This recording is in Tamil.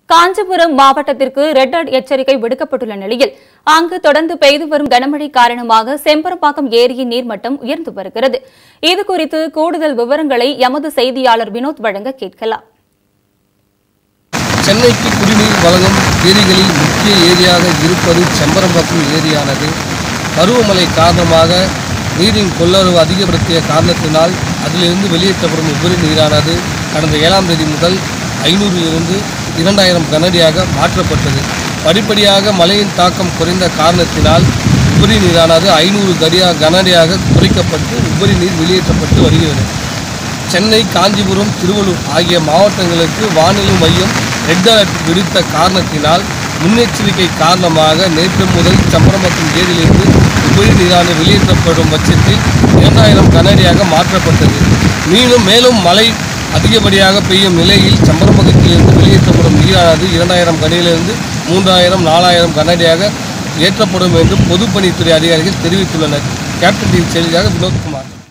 காஞ்சிபுரம் மாவட்டத்திற்கு ரெட் அலர்ட் எச்சரிக்கை விடுக்கப்பட்டுள்ள நிலையில் அங்கு தொடர்ந்து பெய்து வரும் கனமழை காரணமாக செம்பரப்பாக்கம் ஏரியின் நீர்மட்டம் உயர்ந்து வருகிறது இதுகுறித்து கூடுதல் விவரங்களை எமது செய்தியாளர் வினோத் வழங்க கேட்கலாம் சென்னைக்கு குடிநீர் வழங்கும் ஏரிகளில் முக்கிய ஏரியாக இருப்பது செம்பரம்பாக்கம் ஏரியானது பருவமழை காரணமாக நீரின் கொள்ளளவு அதிகப்படுத்திய காரணத்தினால் அதிலிருந்து வெளியேற்றப்படும் உபரி நீரானது கடந்த ஏழாம் தேதி முதல் ஐநூறிலிருந்து இரண்டாயிரம் கனடியாக மாற்றப்பட்டது படிப்படியாக மழையின் தாக்கம் குறைந்த காரணத்தினால் உபரி நீரானது ஐநூறு கடியா கனடியாக குறைக்கப்பட்டு உபரி நீர் வெளியேற்றப்பட்டு வருகிறது சென்னை காஞ்சிபுரம் திருவள்ளூர் ஆகிய மாவட்டங்களுக்கு வானிலை மையம் ரெட் அலர்ட் விடுத்த காரணத்தினால் முன்னெச்சரிக்கை காரணமாக நேற்று முதல் சம்பரமக்கம் ஏரியிலிருந்து உபரி நீரானது வெளியேற்றப்படும் பட்சத்தில் இரண்டாயிரம் கனடியாக மாற்றப்பட்டது மீண்டும் மேலும் மழை அதிகப்படியாக பெய்யும் நிலையில் சம்பரமகத்திலிருந்து வெளியேற்றப்படும் நீரானது இரண்டாயிரம் கனடியிலிருந்து மூன்றாயிரம் நாலாயிரம் கனடியாக ஏற்றப்படும் என்று பொதுப்பணித்துறை அதிகாரிகள் தெரிவித்துள்ளனர் கேப்டன் டிவி செய்தியாக வினோத்குமார்